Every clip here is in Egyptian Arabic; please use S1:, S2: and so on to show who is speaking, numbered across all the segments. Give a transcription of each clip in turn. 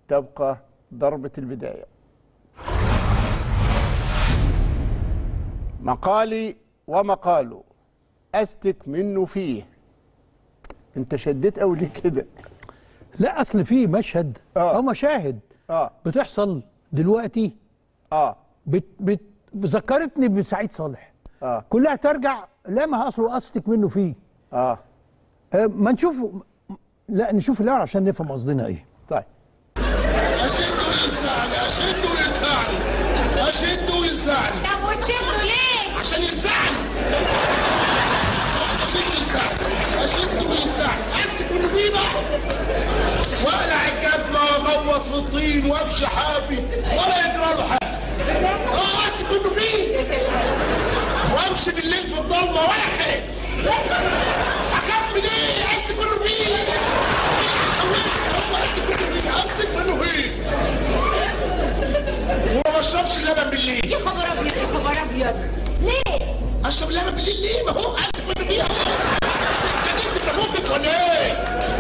S1: تبقى ضربة البداية مقالي ومقاله أستك منه فيه انت شديت قوي ليه كده
S2: لا اصل في مشهد
S1: آه.
S2: او مشاهد
S1: اه
S2: بتحصل دلوقتي
S1: اه
S2: بت بت ذكرتني بسعيد صالح
S1: اه
S2: كلها ترجع لا ما اصله قصدك منه فيه
S1: اه
S2: آه، ما نشوف لا نشوف الاول عشان نفهم قصدنا ايه
S1: طيب
S3: اشد ويلسعني اشد ويلسعني اشد ويلسعني
S4: طب وتشدوا ليه؟
S3: عشان يلسعني اشد ويلسعني اشد ويلسعني امسك من فيه بقى واقلع الجزمه واغوط في الطين وامشي حافي ولا يجرى له حاجه اه امسك منه فيه وامشي بالليل في الضلمه ولا خايف اخاف من ايه امسك منه فيه امسك منه فيه امسك منه فيه وما بشربش اللبن بالليل
S4: يا خبر ابيض يا خبر ابيض ليه؟
S3: اشرب اللبن بالليل ليه ما هو امسك منه فيه انت بتفوقك ولا ايه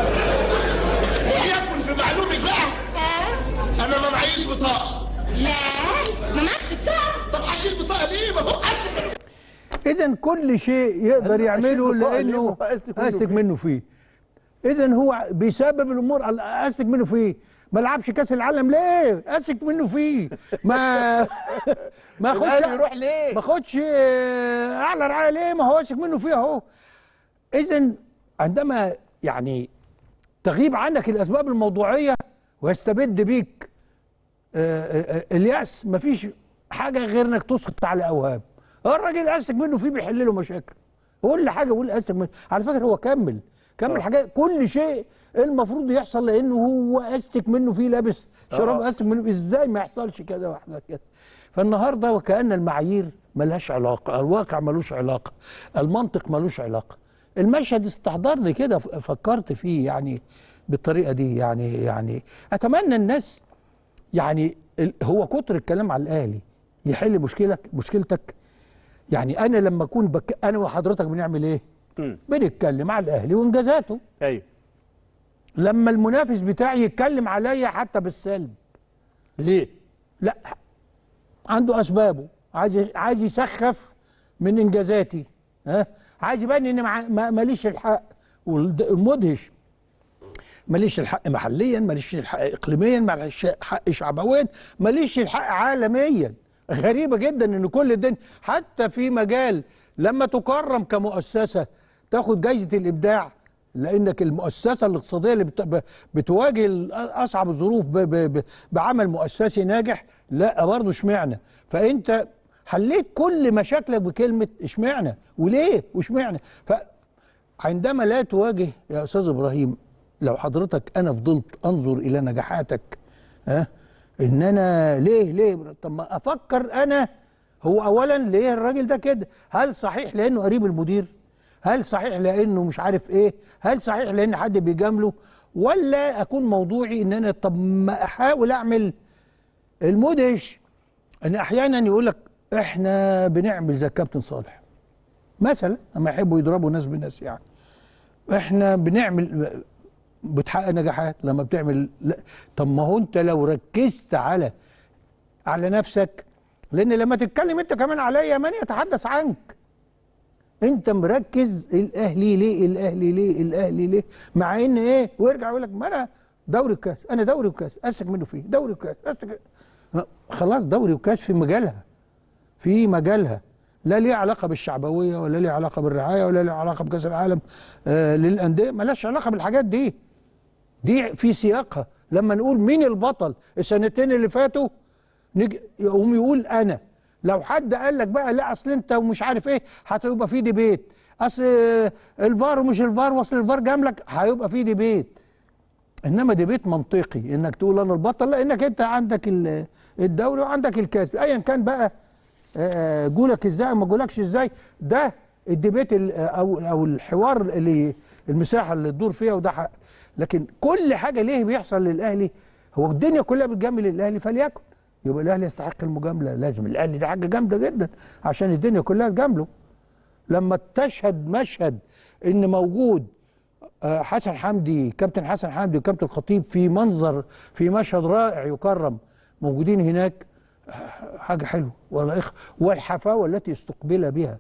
S3: وليكن في معلومك بقى
S4: ها؟
S3: انا ما معيش بطاقه
S4: لا ما معكش بتاع
S3: طب هشيل بطاقه ليه ما هو امسك منه
S2: اذا كل شيء يقدر
S1: أنا
S2: يعمله
S1: أشيل بطاقة ليه؟
S2: لانه
S1: ما أستك منه
S2: استك
S1: فيه.
S2: منه فيه اذا هو بيسبب الامور ال- استك منه فيه ما لعبش كاس العالم ليه استك منه فيه ما ما
S1: الأهلي
S2: خدش
S1: يروح ليه؟
S2: ما خدش آه، اعلى رعايه ليه ما هو استك منه فيه اهو اذا عندما يعني تغيب عنك الاسباب الموضوعيه ويستبد بيك آه، آه، آه، الياس مفيش حاجه غير انك تسقط على اوهام هو الراجل قاسك منه فيه بيحل له مشاكل كل حاجه بيقول قاسك منه على فكره هو كمل كمل حاجات كل شيء المفروض يحصل لانه هو قاستك منه فيه لابس شراب
S1: آه.
S2: قاستك منه فيه ازاي ما يحصلش كذا وحاجات كده فالنهارده وكأن المعايير ملهاش علاقه الواقع ملوش علاقه المنطق ملوش علاقه المشهد استحضرني كده ف- فكرت فيه يعني بالطريقه دي يعني يعني اتمنى الناس يعني ال- هو كتر الكلام على الاهلي يحل مشكلك مشكلتك يعني انا لما اكون بك انا وحضرتك بنعمل ايه
S1: مم.
S2: بنتكلم على الاهلي وانجازاته
S1: ايوه
S2: لما المنافس بتاعي يتكلم عليا حتى بالسلب
S1: ليه؟
S2: لا عنده اسبابه عايز عايز يسخف من انجازاتي ها عايز يبان ان مع- ما- ماليش الحق والمدهش ماليش الحق محليا ماليش الحق اقليميا ماليش الحق شعبويا ماليش الحق عالميا غريبه جدا ان كل الدنيا حتى في مجال لما تكرم كمؤسسه تاخد جايزه الابداع لانك المؤسسه الاقتصاديه اللي بت- ب- بتواجه ال- اصعب الظروف ب- ب- ب- بعمل مؤسسي ناجح لا برضه اشمعنى فانت حليت كل مشاكلك بكلمه اشمعنى وليه واشمعنى فعندما لا تواجه يا استاذ ابراهيم لو حضرتك انا فضلت انظر الى نجاحاتك ها ان انا ليه ليه طب ما افكر انا هو اولا ليه الراجل ده كده هل صحيح لانه قريب المدير هل صحيح لانه مش عارف ايه هل صحيح لان حد بيجامله ولا اكون موضوعي ان انا طب ما احاول اعمل المدهش ان احيانا يقول لك احنا بنعمل زي الكابتن صالح مثلا لما يحبوا يضربوا ناس بناس يعني احنا بنعمل بتحقق نجاحات لما بتعمل لا طب ما هو انت لو ركزت على على نفسك لان لما تتكلم انت كمان عليا من يتحدث عنك انت مركز الاهلي ليه الاهلي ليه الاهلي ليه مع ان ايه ويرجع يقول لك ما انا دوري وكاس انا دوري وكاس اسك منه فيه دوري وكاس اسك خلاص دوري وكاس في مجالها في مجالها لا ليه علاقه بالشعبويه ولا ليه علاقه بالرعايه ولا ليه علاقه بكاس العالم آه للانديه ملهاش علاقه بالحاجات دي دي في سياقها لما نقول مين البطل السنتين اللي فاتوا نج... يقوم يقول انا لو حد قال لك بقى لا اصل انت ومش عارف ايه هتبقى في ديبيت اصل الفار ومش الفار واصل الفار جاملك هيبقى في ديبيت انما ديبيت منطقي انك تقول انا البطل لا انك انت عندك ال- الدوري وعندك الكاس ايا كان بقى آه، جولك ازاي وما جولكش ازاي ده الديبيت ال- او او الحوار اللي المساحه اللي تدور فيها وده حق لكن كل حاجه ليه بيحصل للاهلي هو الدنيا كلها بتجامل الاهلي فليكن يبقى الاهلي يستحق المجامله لازم الاهلي دي حاجه جامده جدا عشان الدنيا كلها تجامله لما تشهد مشهد ان موجود آه، حسن حمدي كابتن حسن حمدي وكابتن الخطيب في منظر في مشهد رائع يكرم موجودين هناك آه، حاجه حلوه ولا إخ والحفاوه التي استقبل بها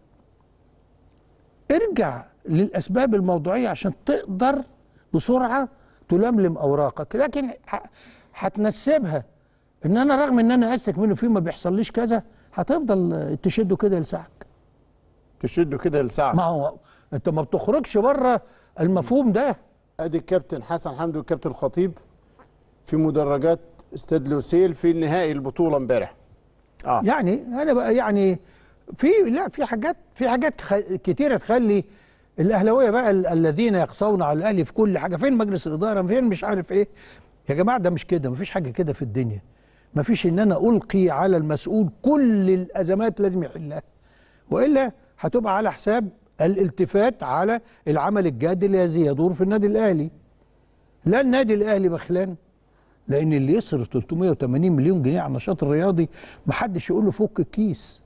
S2: ارجع للاسباب الموضوعيه عشان تقدر بسرعه تلملم اوراقك لكن ه- هتنسبها ان انا رغم ان انا اسلك منه فيه ما بيحصليش كذا هتفضل تشده كده لساعك
S1: تشده كده لساعة
S2: ما هو انت ما بتخرجش بره المفهوم ده
S1: ادي الكابتن حسن حمدي والكابتن الخطيب في مدرجات استاد لوسيل في نهائي البطولة امبارح اه
S2: يعني انا بقى يعني في لا في حاجات في حاجات خ- كتيره تخلي الاهلاويه بقى ال- الذين يقصون على الاهلي في كل حاجه فين مجلس الاداره فين مش عارف ايه يا جماعه ده مش كده مفيش حاجه كده في الدنيا مفيش ان انا القي على المسؤول كل الازمات لازم يحلها والا هتبقى على حساب الالتفات على العمل الجاد الذي يدور في النادي الاهلي لا النادي الاهلي بخلان لان اللي يصرف 380 مليون جنيه على النشاط الرياضي محدش يقول له فك الكيس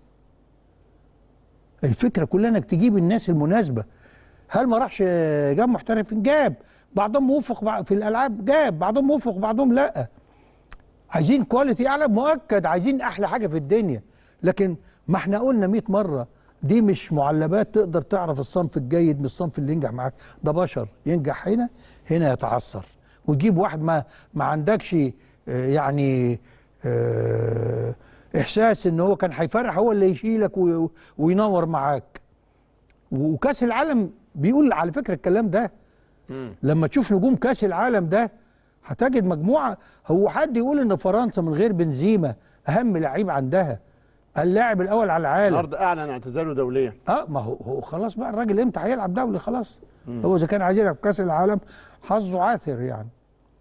S2: الفكره كلها انك تجيب الناس المناسبه هل ما راحش جاب محترفين جاب بعضهم موفق بع- في الالعاب جاب بعضهم موفق بعضهم لا عايزين كواليتي اعلى مؤكد عايزين احلى حاجه في الدنيا لكن ما احنا قلنا 100 مره دي مش معلبات تقدر تعرف الصنف الجيد من الصنف اللي ينجح معاك ده بشر ينجح هنا هنا يتعثر وتجيب واحد ما ما عندكش آه، يعني آه، احساس ان هو كان هيفرح هو اللي يشيلك وي- وينور معاك وكاس العالم بيقول على فكره الكلام ده لما تشوف نجوم كاس العالم ده هتجد مجموعه هو حد يقول ان فرنسا من غير بنزيما اهم لعيب عندها اللاعب الاول على العالم
S1: النهارده اعلن اعتزاله دوليا
S2: اه ما هو هو خلاص بقى الراجل امتى هيلعب دولي خلاص هو اذا كان عايز يلعب كاس العالم حظه عاثر يعني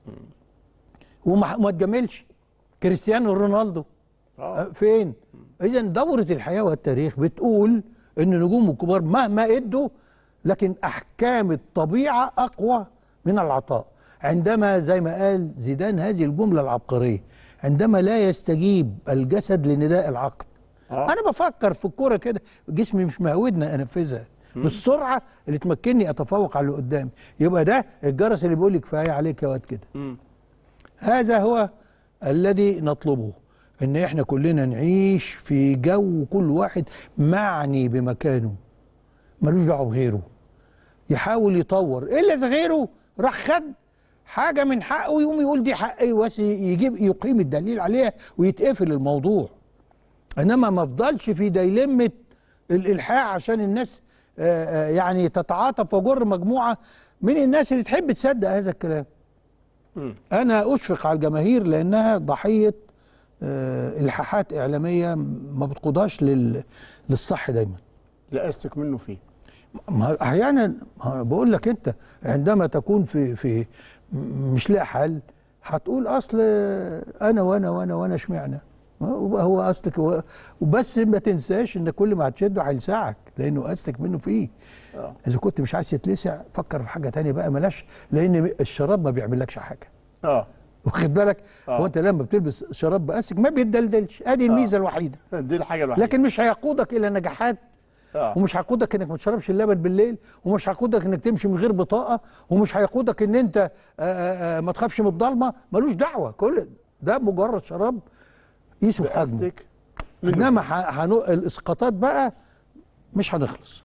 S2: وما وما تجاملش كريستيانو رونالدو
S1: اه
S2: آه، فين اذا دوره الحياه والتاريخ بتقول ان النجوم الكبار مهما ادوا لكن احكام الطبيعه اقوى من العطاء عندما زي ما قال زيدان هذه الجمله العبقريه عندما لا يستجيب الجسد لنداء العقل
S1: آه.
S2: انا بفكر في الكوره كده جسمي مش مهودنا انفذها بالسرعه اللي تمكنني اتفوق على اللي قدامي يبقى ده الجرس اللي بيقول لي كفايه عليك يا واد كده
S1: مم.
S2: هذا هو الذي نطلبه ان احنا كلنا نعيش في جو كل واحد معني بمكانه ملوش دعوه بغيره يحاول يطور الا اذا غيره راح خد حاجه من حقه يقوم يقول دي حقي بس يجيب يقيم الدليل عليها ويتقفل الموضوع انما ما افضلش في ديلمه الالحاح عشان الناس آه، آه، يعني تتعاطف وجر مجموعه من الناس اللي تحب تصدق هذا الكلام
S1: مم.
S2: انا اشفق على الجماهير لانها ضحيه آه، الحاحات اعلاميه ما بتقودهاش لل- للصح دايما
S1: لا استك منه فيه
S2: ما احيانا ما بقول لك انت عندما تكون في في م- مش لاقي حل هتقول اصل انا وانا وانا وانا اشمعنى هو هو اصلك هو وبس ما تنساش ان كل ما هتشده هيلسعك لانه اصلك منه فيه
S1: اه
S2: اذا كنت مش عايز تتلسع فكر في حاجه تانية بقى ملاش لان الشراب ما بيعملكش حاجه
S1: اه
S2: واخد بالك
S1: آه.
S2: هو انت لما بتلبس شراب باسك ما بيتدلدلش ادي الميزه الوحيده
S1: دي الحاجه الوحيده
S2: لكن مش هيقودك الى نجاحات
S1: اه
S2: ومش هيقودك انك ما تشربش اللبن بالليل ومش هيقودك انك تمشي من غير بطاقه ومش هيقودك ان انت آآ آآ ما تخافش من الضلمه ملوش دعوه كل ده مجرد شراب قيسه في حجمه
S1: باستك منه
S2: انما ح- هنو... الاسقاطات بقى مش هنخلص